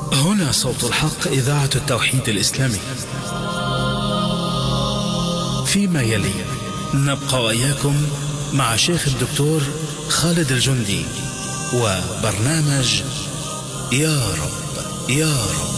هنا صوت الحق إذاعة التوحيد الإسلامي فيما يلي نبقى وإياكم مع شيخ الدكتور خالد الجندي وبرنامج يا رب يا رب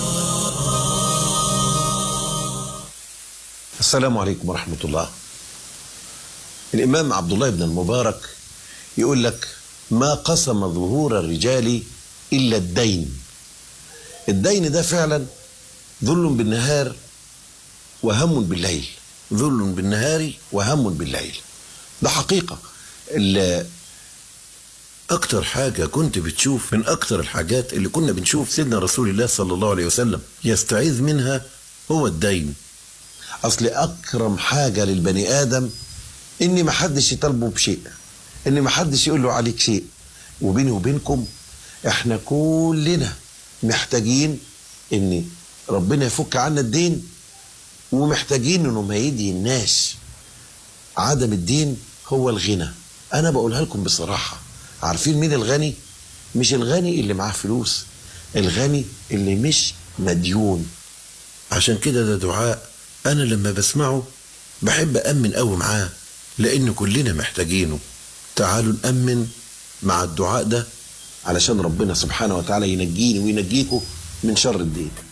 السلام عليكم ورحمة الله الإمام عبد الله بن المبارك يقول لك ما قسم ظهور الرجال إلا الدين الدين ده فعلا ذل بالنهار وهم بالليل ذل بالنهار وهم بالليل ده حقيقة ال- أكتر حاجة كنت بتشوف من أكتر الحاجات اللي كنا بنشوف سيدنا رسول الله صلى الله عليه وسلم يستعيذ منها هو الدين أصل أكرم حاجة للبني آدم إن محدش يطالبه بشيء إن محدش يقول له عليك شيء وبيني وبينكم إحنا كلنا محتاجين إن ربنا يفك عنا الدين ومحتاجين إنه ما يدي الناس عدم الدين هو الغنى أنا بقولها لكم بصراحة عارفين مين الغني؟ مش الغني اللي معاه فلوس الغني اللي مش مديون عشان كده ده دعاء أنا لما بسمعه بحب أأمن قوي معاه لأن كلنا محتاجينه تعالوا نأمن مع الدعاء ده علشان ربنا سبحانه وتعالى ينجيني وينجيكم من شر الدين